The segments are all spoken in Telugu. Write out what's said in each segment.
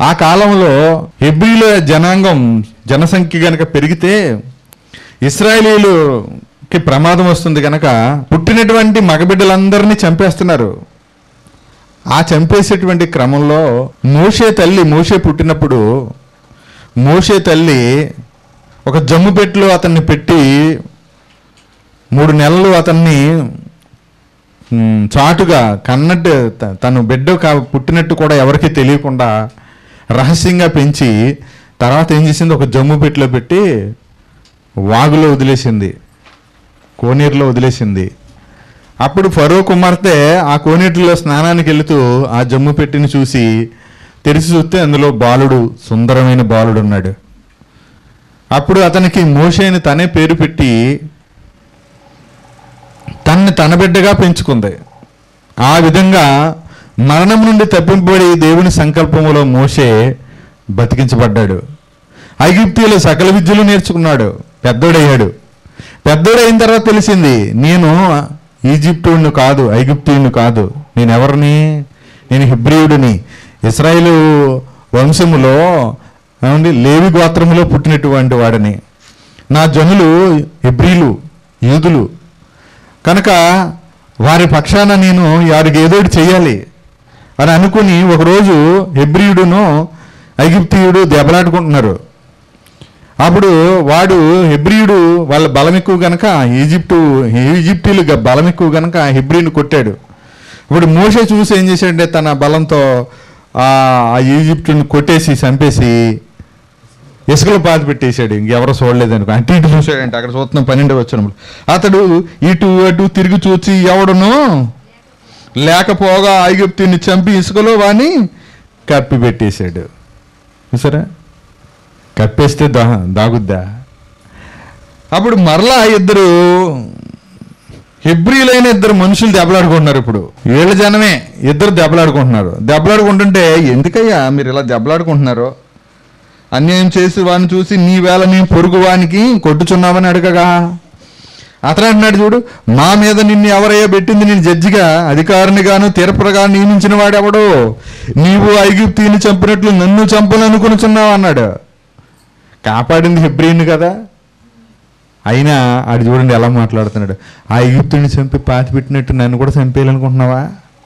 ఆ కాలంలో హెబ్రిల జనాంగం జనసంఖ్య గనక పెరిగితే ఇస్రాయేలీలుకి ప్రమాదం వస్తుంది కనుక పుట్టినటువంటి మగబిడ్డలందరినీ చంపేస్తున్నారు ఆ చంపేసేటువంటి క్రమంలో మోషే తల్లి మోషే పుట్టినప్పుడు మోషే తల్లి ఒక జమ్ము పెట్టెలో అతన్ని పెట్టి మూడు నెలలు అతన్ని మ్, చాటుగా కన్నట్టు త- తను బిడ్డ కా- పుట్టినట్టు కూడా ఎవరికీ తెలియకుండా రహస్యంగా పెంచి తర్వాత ఏం చేసింది ఒక జమ్ము పెట్టెలో పెట్టి వాగులో వదిలేసింది కోనేరులో వదిలేసింది అప్పుడు ఫరో కుమార్తె ఆ కోనేటిలో స్నానానికి వెళుతూ ఆ జమ్ము పెట్టిని చూసి తెరిచి చూస్తే అందులో బాలుడు సుందరమైన బాలుడు ఉన్నాడు అప్పుడు అతనికి మోషేని తనే పేరు పెట్టి తన్ని తన బిడ్డగా పెంచుకుంది ఆ విధంగా మరణం నుండి తప్పింపబడి దేవుని సంకల్పములో మోషే బతికించబడ్డాడు ఐగుప్తీయులు సకల విద్యలు నేర్చుకున్నాడు పెద్దోడయ్యాడు పెద్దోడైన తర్వాత తెలిసింది నేను ఈజిప్టుని కాదు ఐగుప్తీయుని కాదు నేను ఎవరిని నేను హిబ్రియుడిని ఇస్రాయేలు వంశములో ఏమండి లేవి గోత్రములో పుట్టినటువంటి వాడిని నా జనులు హిబ్రీలు యూదులు కనుక వారి పక్షాన నేను వారికి ఏదో ఒకటి చెయ్యాలి అని అనుకుని ఒకరోజు హెబ్రియుడును ఐగిప్తియుడు దెబ్బలాడుకుంటున్నారు అప్పుడు వాడు హెబ్రియుడు వాళ్ళ బలం ఎక్కువ గనక ఈజిప్టు ఈజిప్టీలు గ- బలం ఎక్కువ గనక హెబ్రిని కొట్టాడు ఇప్పుడు మోషే చూసి ఏం చేశాడంటే తన బలంతో ఆ ఆ ఈజిప్టుని కొట్టేసి చంపేసి ఇసుకలో పాతి పెట్టేశాడు ఇంకెవరో చూడలేదు అనుకో అంటే ఇటు చూశాడంటే అక్కడ చూస్తున్నాం పన్నెండు వచ్చినప్పుడు అతడు ఇటు అటు తిరిగి చూచి ఎవడును లేకపోగా ఐగుప్తిని చంపి ఇసుకలో వాని కప్పి పెట్టేశాడు చూసారా కప్పేస్తే దా దాగుద్దా అప్పుడు మరలా ఇద్దరు హెబ్రిలైన ఇద్దరు మనుషులు దెబ్బలాడుకుంటున్నారు ఇప్పుడు వీళ్ళ జనమే ఇద్దరు దెబ్బలాడుకుంటున్నారు దెబ్బలాడుకుంటుంటే ఎందుకయ్యా మీరు ఇలా దెబ్బలాడుకుంటున్నారు అన్యాయం చేసి వాడిని చూసి నీ వేళ నీ పొరుగు వానికి కొట్టుచున్నామని అడగగా అతను అంటున్నాడు చూడు మా మీద నిన్ను ఎవరయ్యా పెట్టింది నేను జడ్జిగా అధికారినిగాను తీర్పరగా నియమించిన వాడెవడో నీవు ఐగుప్తిని చంపినట్లు నన్ను చంపాలనుకునుచున్నావు అన్నాడు కాపాడింది హెబ్రీని కదా అయినా ఆడు చూడండి ఎలా మాట్లాడుతున్నాడు ఆ ఐగుప్తుని చంపి పాతి పెట్టినట్టు నన్ను కూడా చంపేయాలనుకుంటున్నావా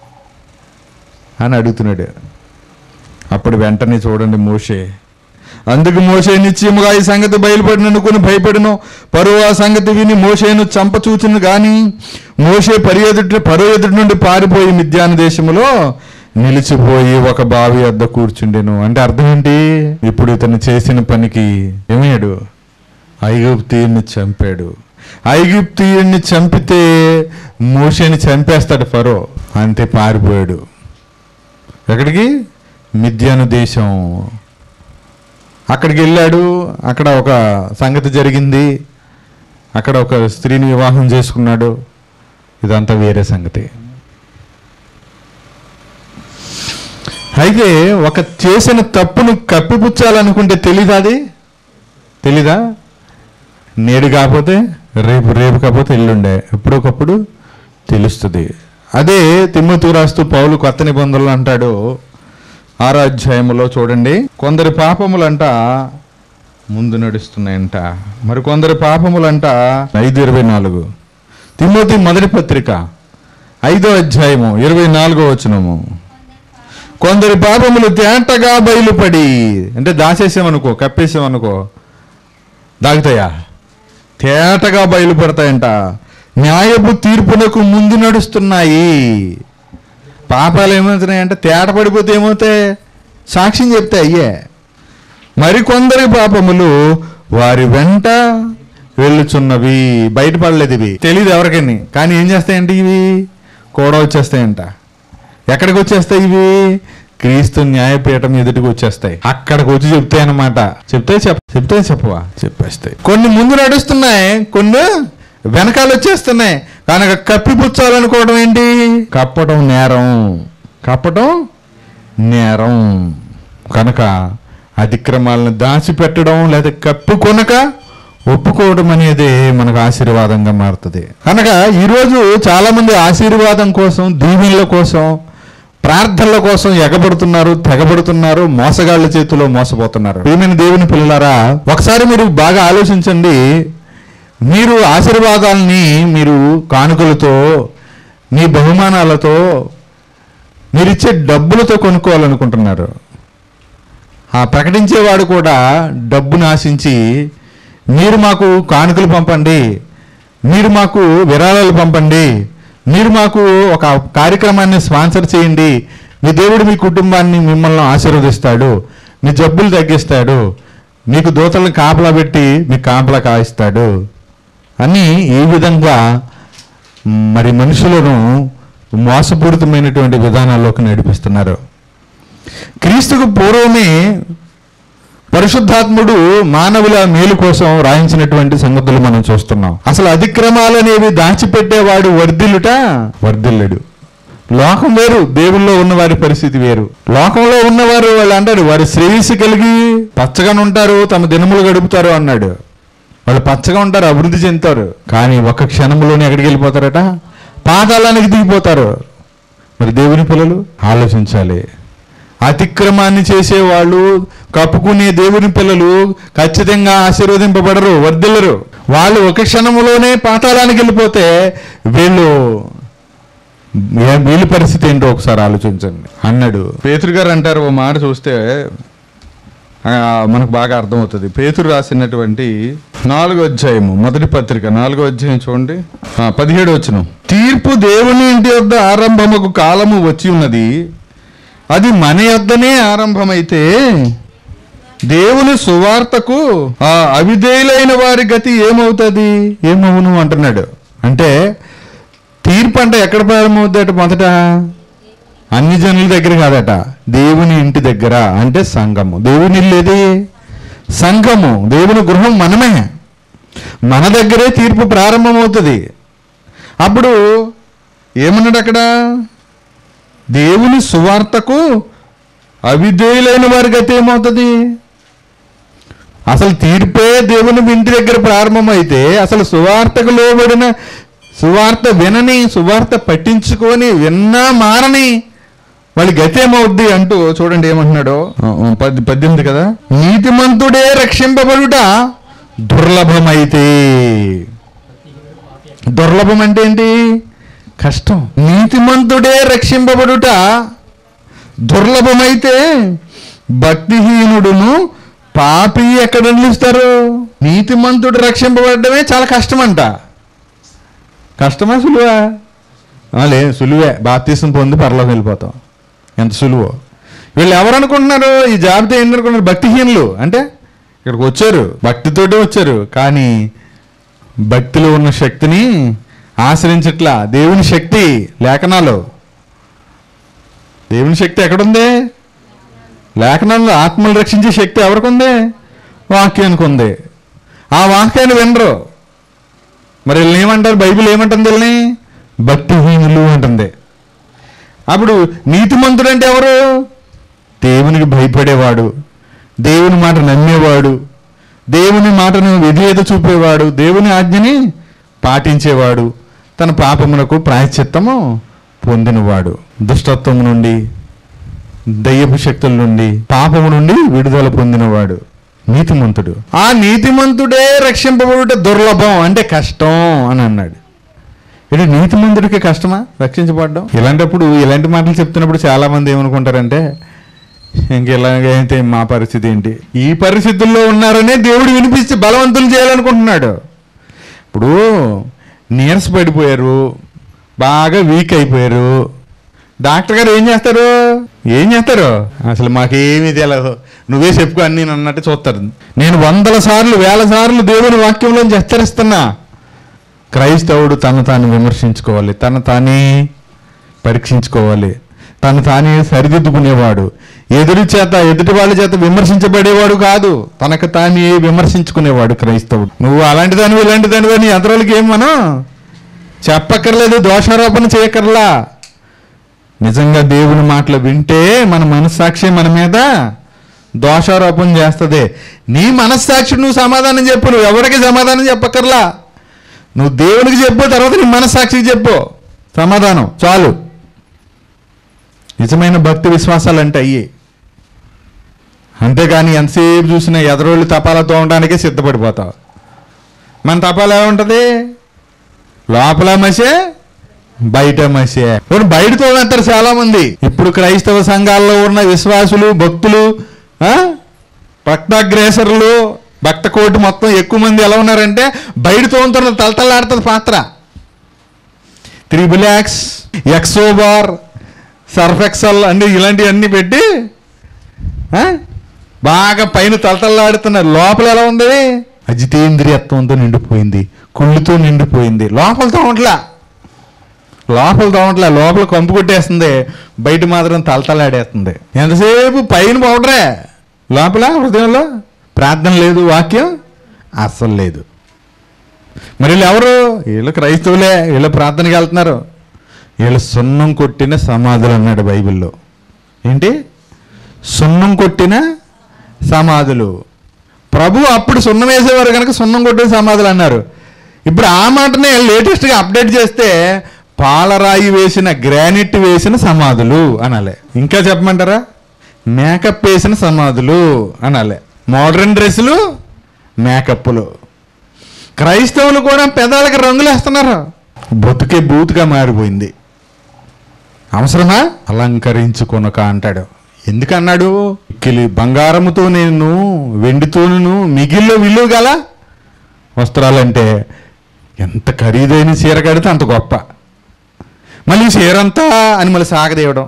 అని అడుగుతున్నాడు అప్పుడు వెంటనే చూడండి మోషే అందుకు మోషే నిశ్చయముగా ఈ సంగతి బయలుపడిన అనుకుని భయపడను పరువు ఆ సంగతి విని మోషేను చంప చూచును గాని మోషే పరియదుటి పరువు ఎదుటి నుండి పారిపోయి మిద్యాన దేశములో నిలిచిపోయి ఒక బావి వద్ద కూర్చుండెను అంటే అర్థం ఏంటి ఇప్పుడు ఇతను చేసిన పనికి ఏమయ్యాడు ఐగుప్తీయుని చంపాడు ఐగుప్తీయుడిని చంపితే మోషేని చంపేస్తాడు ఫరో అంతే పారిపోయాడు ఎక్కడికి మిద్యాను దేశం అక్కడికి వెళ్ళాడు అక్కడ ఒక సంగతి జరిగింది అక్కడ ఒక స్త్రీని వివాహం చేసుకున్నాడు ఇదంతా వేరే సంగతి అయితే ఒక చేసిన తప్పును కప్పిపుచ్చాలనుకుంటే తెలీదా అది తెలీదా నేడు కాకపోతే రేపు రేపు కాకపోతే ఎల్లుండే ఎప్పుడొకప్పుడు తెలుస్తుంది అదే తిమ్మతూ రాస్తూ పౌలు కొత్త నిబంధనలు అంటాడు ఆరో అధ్యాయములో చూడండి కొందరి పాపములంట ముందు నడుస్తున్నాయంట మరి కొందరి పాపములంట ఐదు ఇరవై నాలుగు తిమ్మతి మొదటి పత్రిక ఐదో అధ్యాయము ఇరవై నాలుగో వచనము కొందరి పాపములు తేటగా బయలుపడి అంటే దాచేసామనుకో కప్పేసామనుకో దాగుతాయా తేటగా బయలుపడతాయంట న్యాయపు తీర్పునకు ముందు నడుస్తున్నాయి పాపాలు ఏమవుతున్నాయంటే తేట పడిపోతే ఏమవుతాయి సాక్ష్యం చెప్తే అయ్యే మరికొందరి పాపములు వారి వెంట వెళ్ళుచున్నవి బయటపడలేదు ఇవి తెలియదు ఎవరికని కానీ ఏం చేస్తాయంటే ఇవి కూడా వచ్చేస్తాయంట ఎక్కడికి వచ్చేస్తాయి ఇవి క్రీస్తు న్యాయపీఠం ఎదుటికి వచ్చేస్తాయి అక్కడికి వచ్చి చెప్తాయి అన్నమాట చెప్తే చెప్ చెప్తే చెప్పవా చెప్పేస్తాయి కొన్ని ముందు నడుస్తున్నాయి కొన్ని వెనకాల వచ్చేస్తున్నాయి కనుక కప్పిపుచ్చాలనుకోవడం ఏంటి కప్పటం నేరం కప్పటం నేరం కనుక అతిక్రమాలను దాచిపెట్టడం లేదా కప్పుకొనక ఒప్పుకోవడం అనేది మనకు ఆశీర్వాదంగా మారుతుంది కనుక ఈరోజు చాలా మంది ఆశీర్వాదం కోసం దీవెనల కోసం ప్రార్థనల కోసం ఎగబడుతున్నారు తెగబడుతున్నారు మోసగాళ్ళ చేతిలో మోసపోతున్నారు ప్రియమైన దేవుని పిల్లలారా ఒకసారి మీరు బాగా ఆలోచించండి మీరు ఆశీర్వాదాలని మీరు కానుకలతో మీ బహుమానాలతో మీరిచ్చే డబ్బులతో కొనుక్కోవాలనుకుంటున్నారు ఆ ప్రకటించేవాడు కూడా డబ్బును ఆశించి మీరు మాకు కానుకలు పంపండి మీరు మాకు విరాళాలు పంపండి మీరు మాకు ఒక కార్యక్రమాన్ని స్పాన్సర్ చేయండి మీ దేవుడు మీ కుటుంబాన్ని మిమ్మల్ని ఆశీర్వదిస్తాడు మీ జబ్బులు తగ్గిస్తాడు మీకు దూతలను కాపలా పెట్టి మీకు కాపలా కాయిస్తాడు అని ఈ విధంగా మరి మనుషులను మోసపూరితమైనటువంటి విధానాల్లోకి నడిపిస్తున్నారు క్రీస్తుకు పూర్వమే పరిశుద్ధాత్ముడు మానవుల మేలు కోసం రాయించినటువంటి సంగతులు మనం చూస్తున్నాం అసలు అతిక్రమాలు అనేవి దాచిపెట్టేవాడు వర్ధిల్లుట వర్ధిల్లుడు లోకం వేరు దేవుల్లో ఉన్న వారి పరిస్థితి వేరు లోకంలో ఉన్నవారు వాళ్ళు అంటారు వారి శ్రేయస్సు కలిగి పచ్చగా ఉంటారు తమ దినములు గడుపుతారు అన్నాడు వాళ్ళు పచ్చగా ఉంటారు అభివృద్ధి చెందుతారు కానీ ఒక్క క్షణంలోనే ఎక్కడికి వెళ్ళిపోతారట పాతాళానికి దిగిపోతారు మరి దేవుని పిల్లలు ఆలోచించాలి అతిక్రమాన్ని చేసేవాళ్ళు కప్పుకునే దేవుని పిల్లలు ఖచ్చితంగా ఆశీర్వదింపబడరు వర్ధిల్లరు వాళ్ళు ఒక క్షణంలోనే పాతాళానికి వెళ్ళిపోతే వీళ్ళు ఏ- వీళ్ళ పరిస్థితి ఏంటో ఒకసారి ఆలోచించండి అన్నాడు పేతురు గారు అంటారు ఓ మాట చూస్తే ఆ, మనకు బాగా అర్థమవుతుంది పేతురు రాసినటువంటి నాలుగో అధ్యాయము మొదటి పత్రిక నాలుగో అధ్యాయం చూడండి ఆ, పదిహేడు వచ్చును తీర్పు దేవుని ఇంటి వద్ద ఆరంభముకు కాలము వచ్చి ఉన్నది అది మన యొద్దనే ఆరంభమైతే దేవుని సువార్తకు ఆ అవిధేయులైన వారి గతి ఏమవుతుంది ఏమవును అంటున్నాడు అంటే తీర్పు అంటే ఎక్కడ ప్రారంభమవుతాడట మొదట అన్ని జనుల దగ్గర కాదట దేవుని ఇంటి దగ్గర అంటే సంఘము దేవుని ఇల్లు ఏది సంఘము దేవుని గృహం మనమే మన దగ్గరే తీర్పు ప్రారంభమవుతుంది అప్పుడు ఏమన్నాడు అక్కడ దేవుని సువార్తకు అవిధేయులైన వారి గతి ఏమవుతుంది అసలు తీర్పే దేవుని ఇంటి దగ్గర ప్రారంభమైతే అసలు సువార్తకు లోబడిన సువార్త వినని సువార్త పట్టించుకొని విన్నా మారని వాళ్ళ గతి ఏమవుద్ది అంటూ చూడండి ఏమంటున్నాడో ఆ, ఆ, పద్ పద్దెనిమిది కదా నీతిమంతుడే రక్షింపబడుట దుర్లభమైతే దుర్లభం అంటే ఏంటి కష్టం నీతిమంతుడే రక్షింపబడుట దుర్లభమైతే భక్తిహీనుడును పాపి ఎక్కడ నిలుస్తారు నీతిమంతుడు రక్షింపబడమే చాలా కష్టమంట కష్టమా సులువా ఆ, లే సులువే బాప్తీసం పొంది పరలోకి వెళ్ళిపోతాం ఎంత సులువో వీళ్ళు ఎవరు అనుకుంటున్నారు ఈ జాబితా ఏంటనుకుంటున్నారు భక్తిహీనులు అంటే ఇక్కడికి వచ్చారు భక్తితోటే వచ్చారు కానీ భక్తిలో ఉన్న శక్తిని ఆశ్రయించట్లా దేవుని శక్తి లేఖనాలు దేవుని శక్తి ఎక్కడుంది లేఖనాల్లో ఆత్మలు రక్షించే శక్తి ఎవరికి ఉంది వాక్యానికి ఉంది ఆ వాక్యాన్ని వినరు మరి వీళ్ళని ఏమంటారు బైబిల్ ఏమంటుంది వీళ్ళని భక్తిహీనులు అంటుంది అప్పుడు నీతిమంతుడు అంటే ఎవరు దేవునికి భయపడేవాడు దేవుని మాట నమ్మేవాడు దేవుని మాటను విధేయత చూపేవాడు దేవుని ఆజ్ఞని పాటించేవాడు తన పాపమునకు ప్రాయశ్చిత్తము పొందినవాడు దుష్టత్వము నుండి దయ్యపు శక్తుల నుండి పాపము నుండి విడుదల పొందినవాడు నీతిమంతుడు ఆ నీతిమంతుడే రక్షింపబడుట దుర్లభం అంటే కష్టం అని అన్నాడు ఇది నీతిమంతుడికి కష్టమా రక్షించబడడం ఇలాంటప్పుడు ఇలాంటి మాటలు చెప్తున్నప్పుడు చాలా మంది ఏమనుకుంటారంటే ఇంక ఇలాగైతే మా పరిస్థితి ఏంటి ఈ పరిస్థితుల్లో ఉన్నారనే దేవుడు వినిపించి బలవంతులు చేయాలనుకుంటున్నాడు ఇప్పుడు నీరస పడిపోయారు బాగా వీక్ అయిపోయారు డాక్టర్ గారు ఏం చేస్తారు ఏం చేస్తారు అసలు మాకేమీ తెలియదు నువ్వే చెప్పుకో అన్ని అన్నట్టు చూస్తారు నేను వందల సార్లు వేల సార్లు దేవుని వాక్యంలో హెచ్చరిస్తున్నా క్రైస్తవుడు తను తాను విమర్శించుకోవాలి తను తానే పరీక్షించుకోవాలి తను తానే సరిదిద్దుకునేవాడు ఎదురు చేత ఎదుటి వాళ్ళ చేత విమర్శించబడేవాడు కాదు తనకు తానే విమర్శించుకునేవాడు క్రైస్తవుడు నువ్వు అలాంటి దానివి ఇలాంటి దానివి అని ఎదరోళ్ళకి ఏం మనం చెప్పక్కర్లేదు దోషారోపణ చేయక్కర్లా నిజంగా దేవుని మాటలు వింటే మన మనస్సాక్షి మన మీద దోషారోపణ చేస్తుంది నీ మనస్సాక్షి నువ్వు సమాధానం చెప్పు నువ్వు ఎవరికి సమాధానం చెప్పక్కర్లా నువ్వు దేవునికి చెప్పు తర్వాత నీ మనస్సాక్షికి చెప్పు సమాధానం చాలు నిజమైన భక్తి విశ్వాసాలు అంటే అయ్యి అంతేగాని ఎంతసేపు చూసినా ఎదరోళ్ళు తపాలా తోమడానికే సిద్ధపడిపోతావు మన తపాలా ఏముంటుంది లోపల మసే బయట మసే ఇప్పుడు బయట తోమేస్తారు చాలా మంది ఇప్పుడు క్రైస్తవ సంఘాల్లో ఉన్న విశ్వాసులు భక్తులు ఆ? భక్తాగ్రేసరులు భక్త కోటి మొత్తం ఎక్కువ మంది ఎలా ఉన్నారంటే బయట తోముతున్న తలతలాడుతుంది పాత్ర త్రిబుల్ యాక్స్ ఎక్సోబార్ సర్ఫెక్సల్ అన్ని ఇలాంటివన్నీ పెట్టి ఆ? బాగా పైన తలతల్లాడుతున్నారు లోపల ఎలా ఉంది అజితేంద్రియత్వంతో నిండిపోయింది కుళ్ళుతో నిండిపోయింది లోపల తోమట్లా లోపల తోమట్లా లోపల కంపు కొట్టేస్తుంది బయట మాత్రం తలతలాడేస్తుంది ఎంతసేపు పైన పౌడరే లోపల హృదయంలో ప్రార్థన లేదు వాక్యం అస్సలు లేదు మరి వీళ్ళు ఎవరు వీళ్ళు క్రైస్తవులే వీళ్ళు ప్రార్థనకి వెళ్తున్నారు వీళ్ళు సున్నం కొట్టిన సమాధులు అన్నాడు బైబిల్లో ఏంటి సున్నం కొట్టిన సమాధులు ప్రభు అప్పుడు సున్నం వేసేవారు కనుక సున్నం కొట్టిన సమాధులు అన్నారు ఇప్పుడు ఆ మాటనే లేటెస్ట్గా అప్డేట్ చేస్తే పాలరాయి వేసిన గ్రానైట్ వేసిన సమాధులు అనాలి ఇంకా చెప్పమంటారా మేకప్ వేసిన సమాధులు అనాలి మోడర్న్ డ్రెస్సులు మేకప్లు క్రైస్తవులు కూడా పెదాలకు రంగులు వేస్తున్నారు బతుకే బూతుగా మారిపోయింది అవసరమా అలంకరించుకొనక అంటాడు ఎందుకన్నాడు కిలి బంగారముతో నేను వెండితోను మిగిల్లో విలువ గల వస్త్రాలంటే ఎంత ఖరీదైన చీర కడితే అంత గొప్ప మళ్ళీ ఈ చీర అంతా అని మళ్ళీ సాగదేయడం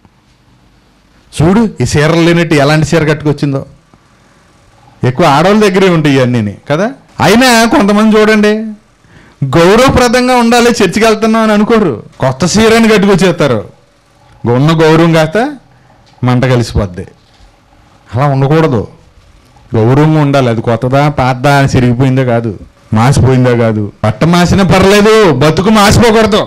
చూడు ఈ చీరలు లేనట్టు ఎలాంటి చీర కట్టుకొచ్చిందో ఎక్కువ ఆడవాళ్ళ దగ్గరే ఉంటాయి ఇవన్నీ కదా అయినా కొంతమంది చూడండి గౌరవప్రదంగా ఉండాలి చర్చికి వెళ్తున్నాం అని అనుకోరు కొత్త చీరని కట్టుకొచ్చేస్తారు ఉన్న గౌరవం కాస్త మంట కలిసిపోద్ది అలా ఉండకూడదు గౌరవంగా ఉండాలి అది కొత్తదా పాతదా అని చిరిగిపోయిందా కాదు మాసిపోయిందా కాదు పట్ట మాసినా పర్లేదు బతుకు మాసిపోకూడదు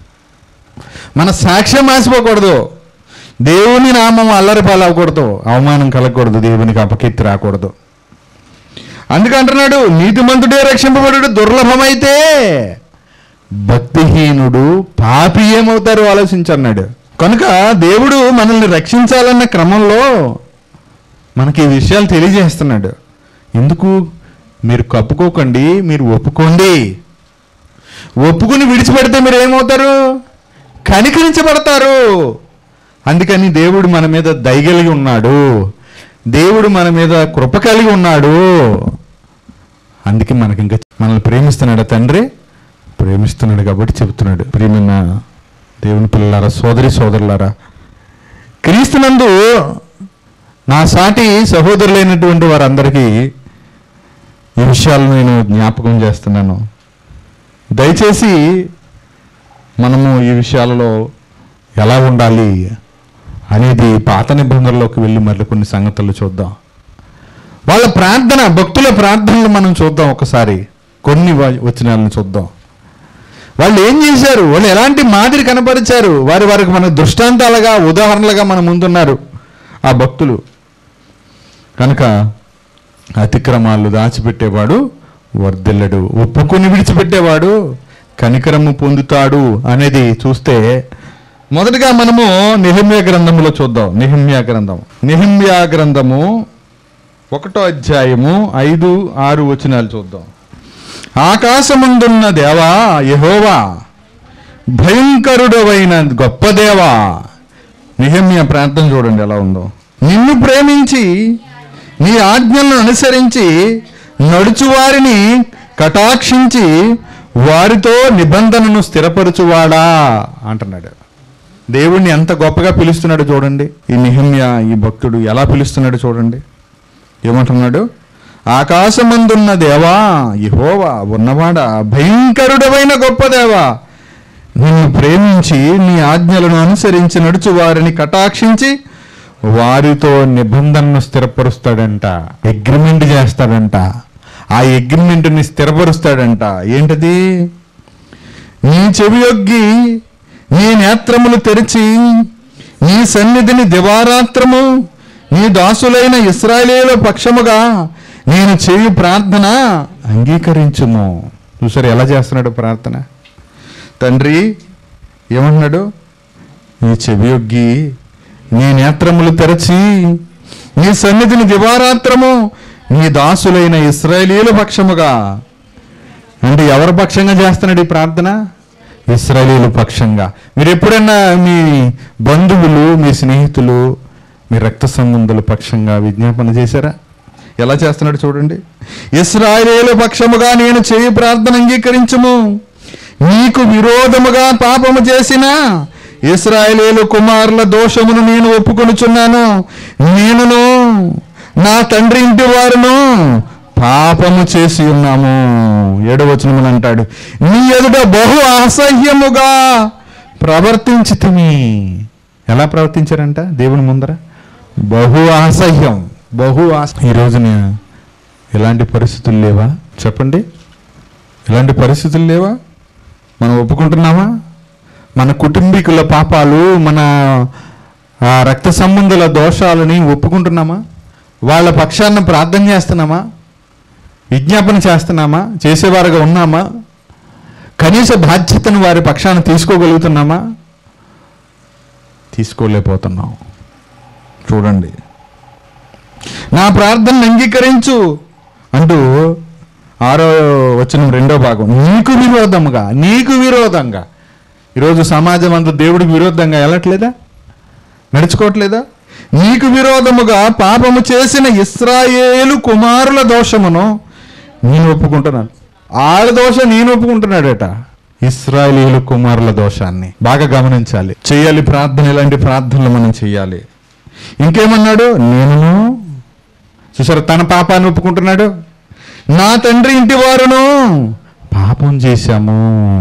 మన సాక్ష్యం మాసిపోకూడదు దేవుని నామం అల్లరి పాలవకూడదు అవమానం కలగకూడదు దేవునికి అపకీర్తి రాకూడదు అందుకంటున్నాడు నీతిమంతుడే రక్షింపబడు దుర్లభమైతే భక్తిహీనుడు పాపి ఏమవుతారు ఆలోచించన్నాడు కనుక దేవుడు మనల్ని రక్షించాలన్న క్రమంలో మనకి ఈ విషయాలు తెలియజేస్తున్నాడు ఎందుకు మీరు కప్పుకోకండి మీరు ఒప్పుకోండి ఒప్పుకుని విడిచిపెడితే మీరు ఏమవుతారు కనికరించబడతారు అందుకని దేవుడు మన మీద దయగలిగి ఉన్నాడు దేవుడు మన మీద కృప కలిగి ఉన్నాడు అందుకే మనకి ఇంకా మనల్ని ప్రేమిస్తున్నాడు తండ్రి ప్రేమిస్తున్నాడు కాబట్టి చెబుతున్నాడు ప్రేమిన దేవుని పిల్లలారా సోదరి సోదరులారా క్రీస్తునందు నా సాటి సహోదరులైనటువంటి వారందరికీ ఈ విషయాలు నేను జ్ఞాపకం చేస్తున్నాను దయచేసి మనము ఈ విషయాలలో ఎలా ఉండాలి అనేది పాత నిబంధనలోకి వెళ్ళి మళ్ళీ కొన్ని సంగతులు చూద్దాం వాళ్ళ ప్రార్థన భక్తుల ప్రార్థనలు మనం చూద్దాం ఒకసారి కొన్ని వ- వచనాలను చూద్దాం వాళ్ళు ఏం చేశారు వాళ్ళు ఎలాంటి మాదిరి కనపరిచారు వారి వారికి మన దృష్టాంతాలుగా ఉదాహరణలుగా మన ముందున్నారు ఆ భక్తులు కనుక అతిక్రమాలు దాచిపెట్టేవాడు వర్ధిల్లడు ఒప్పుకొని విడిచిపెట్టేవాడు కనికరము పొందుతాడు అనేది చూస్తే మొదటగా మనము నిహిమ్య గ్రంథములో చూద్దాం నిహిమ్య గ్రంథం నిహిమ్య గ్రంథము ఒకటో అధ్యాయము ఐదు ఆరు వచనాలు చూద్దాం ఆకాశముందున్న దేవా యహోవా భయంకరుడవైన గొప్ప దేవా నిహమ్య ప్రార్థన చూడండి ఎలా ఉందో నిన్ను ప్రేమించి నీ ఆజ్ఞలను అనుసరించి నడుచువారిని కటాక్షించి వారితో నిబంధనను స్థిరపరచువాడా అంటున్నాడు దేవుణ్ణి ఎంత గొప్పగా పిలుస్తున్నాడు చూడండి ఈ నిహమ్య ఈ భక్తుడు ఎలా పిలుస్తున్నాడు చూడండి ఏమంటున్నాడు ఆకాశమందున్న దేవా యహోవా ఉన్నవాడా భయంకరుడవైన గొప్ప దేవా నిన్ను ప్రేమించి నీ ఆజ్ఞలను అనుసరించి నడుచు వారిని కటాక్షించి వారితో నిబంధనను స్థిరపరుస్తాడంట అగ్రిమెంట్ చేస్తాడంట ఆ అగ్రిమెంట్ని స్థిరపరుస్తాడంట ఏంటది నీ చెవియొగ్గి నీ నేత్రములు తెరిచి నీ సన్నిధిని దివారాత్రము నీ దాసులైన ఇస్రాయేలీల పక్షముగా నేను చేయు ప్రార్థన అంగీకరించుము చూసారు ఎలా చేస్తున్నాడు ప్రార్థన తండ్రి ఏమంటున్నాడు నీ చెవియొగ్గి నీ నేత్రములు తెరచి నీ సన్నిధిని దివారాత్రము నీ దాసులైన ఇస్రాయేలీల పక్షముగా అంటే ఎవరి పక్షంగా చేస్తున్నాడు ఈ ప్రార్థన ఇస్రాయేలీల పక్షంగా మీరు ఎప్పుడైనా మీ బంధువులు మీ స్నేహితులు మీ రక్త సంబంధుల పక్షంగా విజ్ఞాపన చేశారా ఎలా చేస్తున్నాడు చూడండి ఇస్రాయేలీల పక్షముగా నేను చేయి ప్రార్థన అంగీకరించము నీకు విరోధముగా పాపము చేసిన ఇస్రాయేలీలు కుమారుల దోషమును నేను ఒప్పుకొనుచున్నాను నేనును నా తండ్రి ఇంటి వారును పాపము చేసి ఉన్నాము ఏడవచనములు అంటాడు నీ ఎదుట బహు అసహ్యముగా ప్రవర్తించితిమి ఎలా ప్రవర్తించారంట దేవుని ముందర బహు అసహ్యం బహు ఆస ఈ రోజున ఇలాంటి పరిస్థితులు లేవా చెప్పండి ఇలాంటి పరిస్థితులు లేవా మనం ఒప్పుకుంటున్నామా మన కుటుంబీకుల పాపాలు మన ఆ, రక్త సంబంధుల దోషాలని ఒప్పుకుంటున్నామా వాళ్ళ పక్షాన ప్రార్థన చేస్తున్నామా విజ్ఞాపన చేస్తున్నామా చేసేవారుగా ఉన్నామా కనీస బాధ్యతను వారి పక్షాన తీసుకోగలుగుతున్నామా తీసుకోలేకపోతున్నాం చూడండి నా ప్రార్థనను అంగీకరించు అంటూ ఆరో వచ్చిన రెండో భాగం నీకు విరోధముగా నీకు విరోధంగా ఈరోజు సమాజం అంతా దేవుడికి విరోధంగా వెళ్ళట్లేదా నడుచుకోవట్లేదా నీకు విరోధముగా పాపము చేసిన ఇస్రాయేలు కుమారుల దోషమును నేను ఒప్పుకుంటున్నాను వాళ్ళ దోషం నేను ఒప్పుకుంటున్నాడట ఇస్రాయేలీలు కుమారుల దోషాన్ని బాగా గమనించాలి చేయాలి ప్రార్థన ఇలాంటి ప్రార్థనలు మనం చేయాలి ఇంకేమన్నాడు నేను చూసారు తన పాపాన్ని ఒప్పుకుంటున్నాడు నా తండ్రి ఇంటి వారును పాపం చేశాము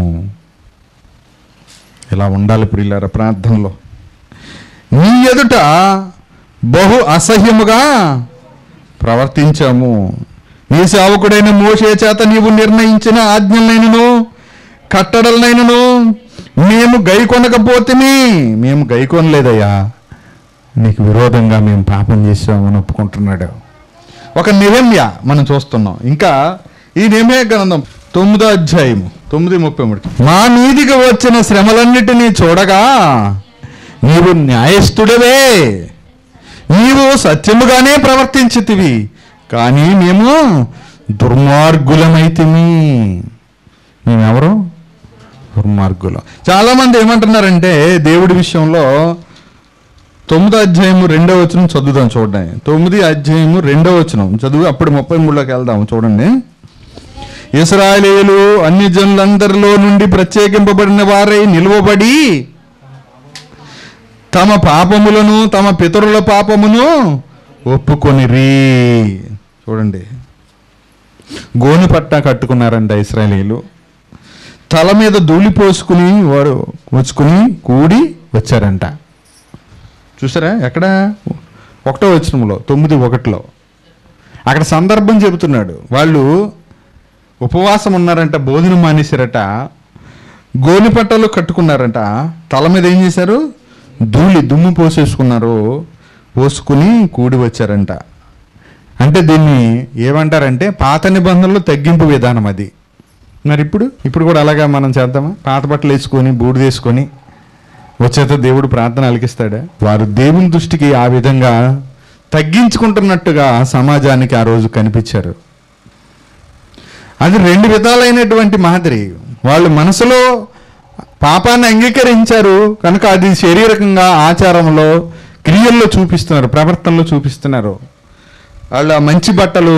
ఇలా ఉండాలి ప్రియులార ప్రార్థనలో నీ ఎదుట బహు అసహ్యముగా ప్రవర్తించాము నీ సేవకుడైన మోషే చేత నీవు నిర్ణయించిన ఆజ్ఞలైనను కట్టడలనైనను మేము గైకొనకపోతేమి మేము గైకొనలేదయ్యా నీకు విరోధంగా మేము పాపం చేసామని ఒప్పుకుంటున్నాడు ఒక నిరమ్య మనం చూస్తున్నాం ఇంకా ఈ నిరమ్య గ్రంథం తొమ్మిదో అధ్యాయము తొమ్మిది ముప్పై మూడు మా మీదికి వచ్చిన శ్రమలన్నిటినీ చూడగా నీవు న్యాయస్థుడవే నీవు సత్యముగానే ప్రవర్తించితివి కానీ మేము దుర్మార్గులమైతిమి మేమెవరు దుర్మార్గులం చాలామంది ఏమంటున్నారంటే దేవుడి విషయంలో తొమ్మిదో అధ్యాయము రెండో వచనం చదువుదాం చూడండి తొమ్మిది అధ్యాయము రెండో వచనం చదువు అప్పుడు ముప్పై మూడులోకి వెళ్దాం చూడండి ఇస్రాయేలీలు అన్ని జనులందరిలో నుండి ప్రత్యేకింపబడిన వారై నిలువబడి తమ పాపములను తమ పితరుల పాపమును ఒప్పుకొనిరి చూడండి గోను పట్ట కట్టుకున్నారంట ఇస్రాయేలీలు తల మీద ధూళి పోసుకుని వారు వచ్చుకుని కూడి వచ్చారంట చూసారా ఎక్కడ ఒకటో వచనంలో తొమ్మిది ఒకటిలో అక్కడ సందర్భం చెబుతున్నాడు వాళ్ళు ఉపవాసం ఉన్నారంట భోజనం మానేశారట గోని పట్టలు కట్టుకున్నారంట తల మీద ఏం చేశారు ధూళి దుమ్ము పోసేసుకున్నారు పోసుకుని కూడి వచ్చారంట అంటే దీన్ని ఏమంటారంటే పాత నిబంధనలు తగ్గింపు విధానం అది మరి ఇప్పుడు ఇప్పుడు కూడా అలాగా మనం చేద్దామా పాత బట్టలు వేసుకొని బూడిద వేసుకొని వచ్చేత దేవుడు ప్రార్థన అలికిస్తాడా వారు దేవుని దృష్టికి ఆ విధంగా తగ్గించుకుంటున్నట్టుగా సమాజానికి ఆ రోజు కనిపించారు అది రెండు విధాలైనటువంటి మాదిరి వాళ్ళు మనసులో పాపాన్ని అంగీకరించారు కనుక అది శారీరకంగా ఆచారంలో క్రియల్లో చూపిస్తున్నారు ప్రవర్తనలో చూపిస్తున్నారు వాళ్ళ మంచి బట్టలు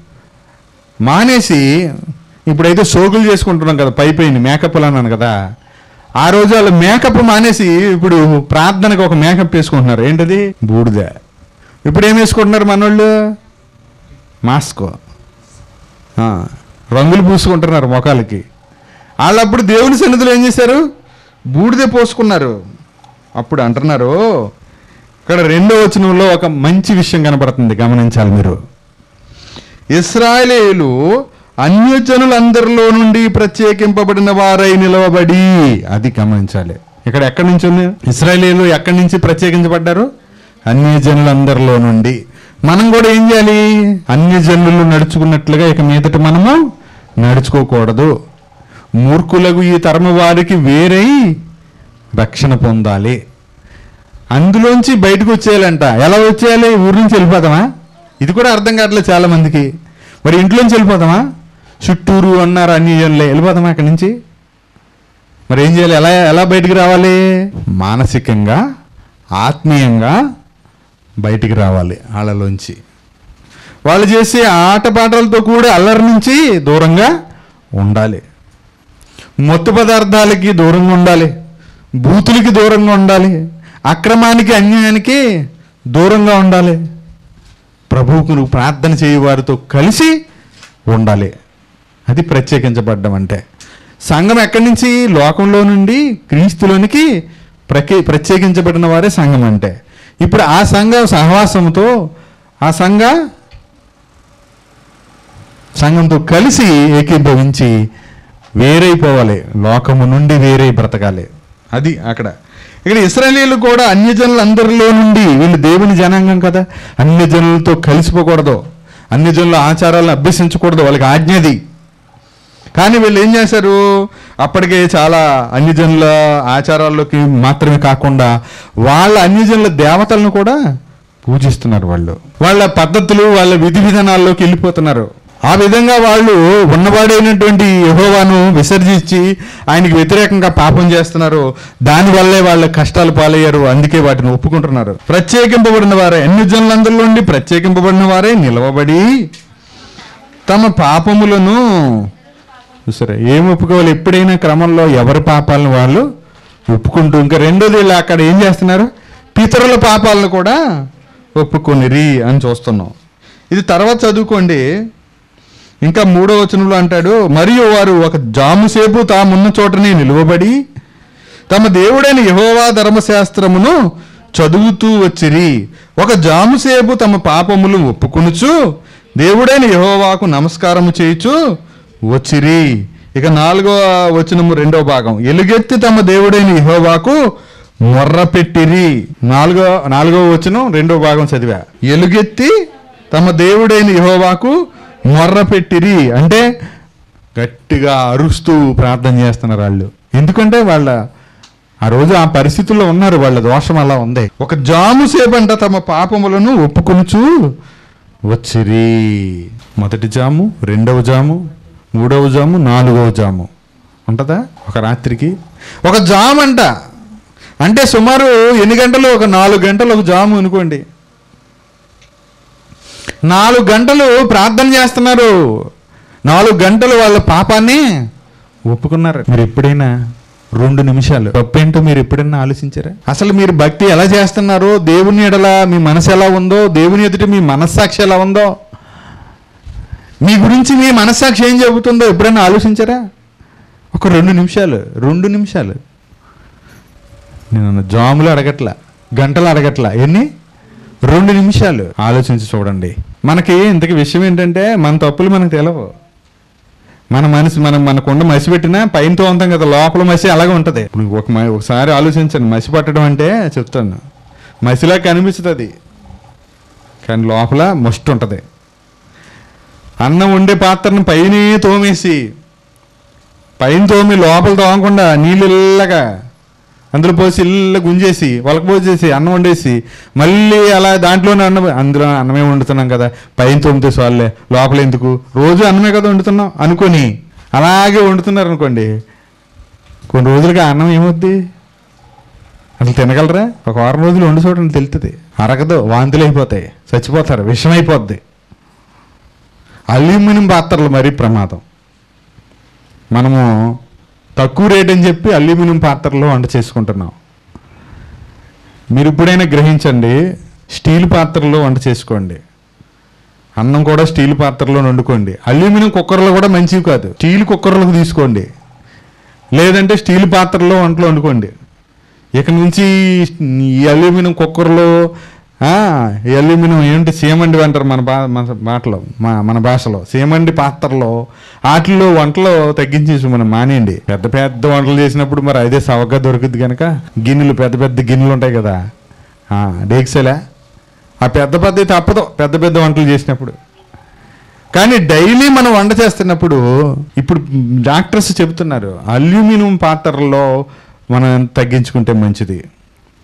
మానేసి ఇప్పుడైతే సోగులు చేసుకుంటున్నాం కదా పై పైన మేకప్లు అన్నాను కదా ఆ రోజు వాళ్ళు మేకప్ మానేసి ఇప్పుడు ప్రార్థనకు ఒక మేకప్ వేసుకుంటున్నారు ఏంటది బూడిద ఇప్పుడు ఏం వేసుకుంటున్నారు మనోళ్ళు మాస్క్ ఆ, రంగులు పూసుకుంటున్నారు మొఖాలకి వాళ్ళప్పుడు దేవుని సన్నిధిలో ఏం చేశారు బూడిదే పోసుకున్నారు అప్పుడు అంటున్నారు ఇక్కడ రెండో వచనంలో ఒక మంచి విషయం కనపడుతుంది గమనించాలి మీరు ఇస్రాయేలీలు అన్యజనులందరిలో నుండి ప్రత్యేకింపబడిన వారై నిలవబడి అది గమనించాలి ఇక్కడ ఎక్కడి నుంచి ఉంది ఇస్రాయేలీలు ఎక్కడి నుంచి ప్రత్యేకించబడ్డారు అన్యజనులందరిలో నుండి మనం కూడా ఏం చేయాలి అన్యజనులు నడుచుకున్నట్లుగా ఇక మీదట మనము నడుచుకోకూడదు మూర్ఖులకు ఈ తరము వారికి వేరై రక్షణ పొందాలి అందులోంచి బయటకు వచ్చేయాలంట ఎలా వచ్చేయాలి ఊరి నుంచి వెళ్ళిపోతామా ఇది కూడా అర్థం కావట్లేదు చాలా మందికి మరి ఇంట్లోంచి వెళ్ళిపోతామా చుట్టూరు అన్నారు అన్ని జనులే వెళ్ళిపోతామా అక్కడి నుంచి మరి ఏం చేయాలి ఎలా ఎలా బయటికి రావాలి మానసికంగా ఆత్మీయంగా బయటికి రావాలి వాళ్ళలోంచి వాళ్ళు చేసే ఆటపాటలతో కూడా అల్లరి నుంచి దూరంగా ఉండాలి మత్తు పదార్థాలకి దూరంగా ఉండాలి బూతులకి దూరంగా ఉండాలి అక్రమానికి అన్యాయానికి దూరంగా ఉండాలి ప్రభువుకు నువ్వు ప్రార్థన చేయి వారితో కలిసి ఉండాలి అది ప్రత్యేకించబడ్డం అంటే సంఘం ఎక్కడి నుంచి లోకంలో నుండి క్రీస్తులోనికి ప్రకే ప్రత్యేకించబడిన వారే సంఘం అంటే ఇప్పుడు ఆ సంఘ సహవాసంతో ఆ సంఘ సంఘంతో కలిసి ఏకీభవించి వేరైపోవాలి లోకము నుండి వేరై బ్రతకాలి అది అక్కడ ఇక్కడ ఇస్రాయేలీలు కూడా అన్యజనులందరిలో నుండి వీళ్ళు దేవుని జనాంగం కదా అన్యజనులతో కలిసిపోకూడదు అన్యజనుల ఆచారాలను అభ్యసించకూడదు వాళ్ళకి ఆజ్ఞది కానీ వీళ్ళు ఏం చేశారు అప్పటికే చాలా అన్యజనుల ఆచారాల్లోకి మాత్రమే కాకుండా వాళ్ళ అన్యజనుల దేవతలను కూడా పూజిస్తున్నారు వాళ్ళు వాళ్ళ పద్ధతులు వాళ్ళ విధి విధానాల్లోకి వెళ్ళిపోతున్నారు ఆ విధంగా వాళ్ళు ఉన్నవాడైనటువంటి యహోవాను విసర్జించి ఆయనకి వ్యతిరేకంగా పాపం చేస్తున్నారు దానివల్లే వాళ్ళ కష్టాలు పాలయ్యారు అందుకే వాటిని ఒప్పుకుంటున్నారు ప్రత్యేకింపబడిన వారే అన్ని జనులందరిలో నుండి ప్రత్యేకింపబడిన వారే నిలవబడి తమ పాపములను సరే ఏం ఒప్పుకోవాలి ఎప్పుడైనా క్రమంలో ఎవరి పాపాలను వాళ్ళు ఒప్పుకుంటూ ఇంకా రెండోది ఇలా అక్కడ ఏం చేస్తున్నారు పితరుల పాపాలను కూడా ఒప్పుకొనిరి అని చూస్తున్నాం ఇది తర్వాత చదువుకోండి ఇంకా మూడో వచనంలో అంటాడు మరియు వారు ఒక జాము సేపు తామున్న చోటనే నిలువబడి తమ దేవుడైన యహోవా ధర్మశాస్త్రమును చదువుతూ వచ్చిరి ఒక జాముసేపు తమ పాపములు ఒప్పుకొనుచు దేవుడైన యహోవాకు నమస్కారము చేయుచు వచ్చిరి ఇక నాలుగో వచనము రెండో భాగం ఎలుగెత్తి తమ దేవుడైన యహోవాకు మొర్ర పెట్టిరి నాలుగో నాలుగో వచనం రెండో భాగం చదివా ఎలుగెత్తి తమ దేవుడైన యహోవాకు మొర్ర పెట్టిరి అంటే గట్టిగా అరుస్తూ ప్రార్థన చేస్తున్నారు వాళ్ళు ఎందుకంటే వాళ్ళ ఆ రోజు ఆ పరిస్థితుల్లో ఉన్నారు వాళ్ళ దోషం అలా ఉంది ఒక జాము సేపంట తమ పాపములను ఒప్పుకొనుచు వచ్చిరి మొదటి జాము రెండవ జాము మూడవ జాము నాలుగవ జాము ఉంటుందా ఒక రాత్రికి ఒక జాము అంట అంటే సుమారు ఎన్ని గంటలు ఒక నాలుగు గంటలు ఒక జాము అనుకోండి నాలుగు గంటలు ప్రార్థన చేస్తున్నారు నాలుగు గంటలు వాళ్ళ పాపాన్ని ఒప్పుకున్నారు మీరు ఎప్పుడైనా రెండు నిమిషాలు తప్పేంటో మీరు ఎప్పుడైనా ఆలోచించారా అసలు మీరు భక్తి ఎలా చేస్తున్నారో దేవుని ఎడల మీ మనసు ఎలా ఉందో దేవుని ఎదుట మీ మనస్సాక్షి ఎలా ఉందో మీ గురించి మీ మనస్సాక్షి ఏం చెబుతుందో ఎప్పుడైనా ఆలోచించారా ఒక రెండు నిమిషాలు రెండు నిమిషాలు నేను జాములు అడగట్లా గంటలు అడగట్లా ఎన్ని రెండు నిమిషాలు ఆలోచించి చూడండి మనకి ఇంతకి విషయం ఏంటంటే మన తప్పులు మనకు తెలవు మన మనసు మనం మనకుండా మసి పెట్టినా పైన తోంతాం కదా లోపల మసి అలాగే ఉంటుంది ఇప్పుడు ఒక మ- ఒకసారి ఆలోచించండి మసి పట్టడం అంటే చెప్తాను మసిలా కనిపిస్తుంది కానీ లోపల మస్ట్ ఉంటుంది అన్నం వండే పాత్రను పైనే తోమేసి పైన తోమి లోపల తోమకుండా నీళ్ళు ఇల్లగా అందులో పోసి ఇల్ల గుంజేసి వలక పోసేసి అన్నం వండేసి మళ్ళీ అలా దాంట్లోనే అన్నం అందులో అన్నమే వండుతున్నాం కదా పైన తోమితే చాలులే లోపల ఎందుకు రోజు అన్నమే కదా వండుతున్నాం అనుకొని అలాగే వండుతున్నారు అనుకోండి కొన్ని రోజులుగా అన్నం ఏమవుద్ది అసలు తినగలరా ఒక వారం రోజులు వండి చూడండి తెలుస్తుంది అరగదు వాంతులు అయిపోతాయి చచ్చిపోతారు విషం అయిపోద్ది అల్యూమినియం పాత్రలు మరీ ప్రమాదం మనము తక్కువ రేట్ అని చెప్పి అల్యూమినియం పాత్రలో వంట చేసుకుంటున్నాం మీరు ఇప్పుడైనా గ్రహించండి స్టీల్ పాత్రలో వంట చేసుకోండి అన్నం కూడా స్టీల్ పాత్రలో వండుకోండి అల్యూమినియం కుక్కర్లో కూడా మంచివి కాదు స్టీల్ కుక్కర్లకు తీసుకోండి లేదంటే స్టీల్ పాత్రలో వంటలు వండుకోండి ఇక నుంచి ఈ అల్యూమినియం కుక్కర్లో ఆ, ఈ అల్యూమినియం ఏంటి సీమండి అంటారు మన బా మన మాటలో మా మన భాషలో సీమండి పాత్రలో వాటిల్లో వంటలు తగ్గించేసి మనం మానేయండి పెద్ద పెద్ద వంటలు చేసినప్పుడు మరి అదే సవగ్గా దొరుకుద్ది కనుక గిన్నెలు పెద్ద పెద్ద గిన్నెలు ఉంటాయి కదా ఆ, డేక్సెలా ఆ పెద్ద పెద్ద తప్పదు పెద్ద పెద్ద వంటలు చేసినప్పుడు కానీ డైలీ మనం వంట చేస్తున్నప్పుడు ఇప్పుడు డాక్టర్స్ చెబుతున్నారు అల్యూమినియం పాత్రల్లో మనం తగ్గించుకుంటే మంచిది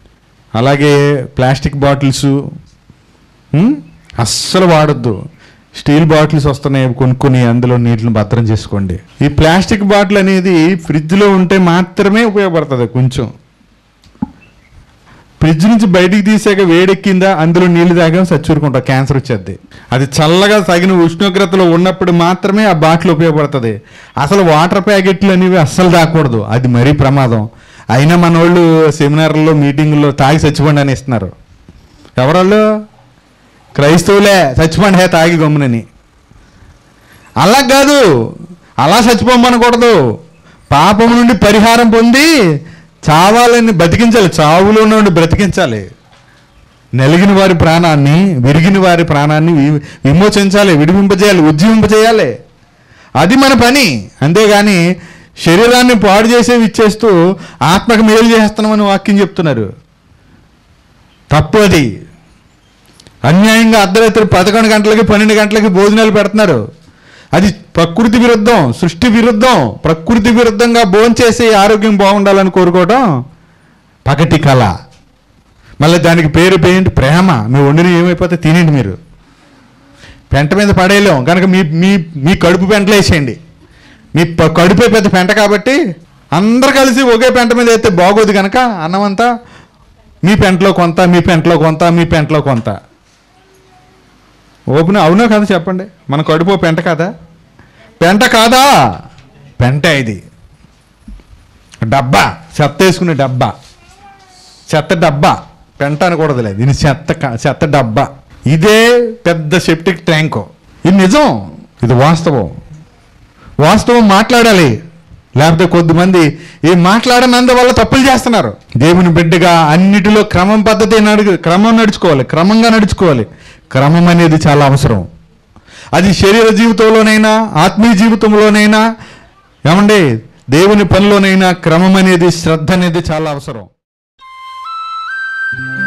అలాగే ప్లాస్టిక్ బాటిల్స్ ఉమ్, అస్సలు వాడొద్దు స్టీల్ బాటిల్స్ వస్తున్నాయి కొనుక్కొని అందులో నీటిని భద్రం చేసుకోండి ఈ ప్లాస్టిక్ బాటిల్ అనేది ఫ్రిడ్జ్లో ఉంటే మాత్రమే ఉపయోగపడుతుంది కొంచెం ఫ్రిడ్జ్ నుంచి బయటికి తీసాక వేడెక్కిందా అందులో నీళ్లు తాగాం చచ్చూరుకుంటాం క్యాన్సర్ వచ్చేది అది చల్లగా తగిన ఉష్ణోగ్రతలో ఉన్నప్పుడు మాత్రమే ఆ బాటిల్ ఉపయోగపడుతుంది అసలు వాటర్ ప్యాకెట్లు అనేవి అస్సలు తాకూడదు అది మరీ ప్రమాదం అయినా మన వాళ్ళు సెమినార్లో మీటింగుల్లో తాగి చచ్చిపోండి అని ఇస్తున్నారు ఎవరాళ్ళు క్రైస్తవులే చచ్చిపోండి హే తాగి గమ్మునని అలా కాదు అలా చచ్చిపోమనకూడదు పాపం నుండి పరిహారం పొంది చావాలని బతికించాలి చావులో నుండి బ్రతికించాలి నలిగిన వారి ప్రాణాన్ని విరిగిన వారి ప్రాణాన్ని వి- విమోచించాలి విడిపింపజేయాలి ఉజ్జీవింపజేయాలి అది మన పని అంతేగాని శరీరాన్ని పాడు చేసేవి ఇచ్చేస్తూ ఆత్మకు మేలు చేస్తున్నామని వాక్యం చెప్తున్నారు తప్పు అది అన్యాయంగా అర్ధరాత్రి పదకొండు గంటలకి పన్నెండు గంటలకి భోజనాలు పెడుతున్నారు అది ప్రకృతి విరుద్ధం సృష్టి విరుద్ధం ప్రకృతి విరుద్ధంగా భోంచేసి ఆరోగ్యం బాగుండాలని కోరుకోవడం పగటి కళ మళ్ళీ దానికి పేరు పేయండి ప్రేమ మీ వండిన ఏమైపోతే తినండి మీరు పెంట మీద పడేయలేం కనుక మీ మీ మీ కడుపు పెంటలు వేసేయండి మీ ప- కడుపే పెద్ద పెంట కాబట్టి అందరు కలిసి ఒకే పెంట మీద వేస్తే బాగోదు కనుక అన్నమంతా మీ పెంటలో కొంత మీ పెంటలో కొంత మీ పెంటలో కొంత ఓపెన్ అవునా కదా చెప్పండి మన కడుపు ఓ పెంట కాదా పెంట కాదా పెంట ఇది డబ్బా చెత్త వేసుకునే డబ్బా చెత్త డబ్బా పెంట అనకూడదులే దీని చెత్త క- చెత్త డబ్బా ఇదే పెద్ద సెప్టిక్ ట్యాంకు ఇది నిజం ఇది వాస్తవం వాస్తవం మాట్లాడాలి లేకపోతే కొద్దిమంది ఈ మాట్లాడనందువల్ల తప్పులు చేస్తున్నారు దేవుని బిడ్డగా అన్నిటిలో క్రమం పద్ధతి నడుగు క్రమం నడుచుకోవాలి క్రమంగా నడుచుకోవాలి క్రమం అనేది చాలా అవసరం అది శరీర జీవితంలోనైనా ఆత్మీయ జీవితంలోనైనా ఏమండి దేవుని పనిలోనైనా క్రమం అనేది శ్రద్ధ అనేది చాలా అవసరం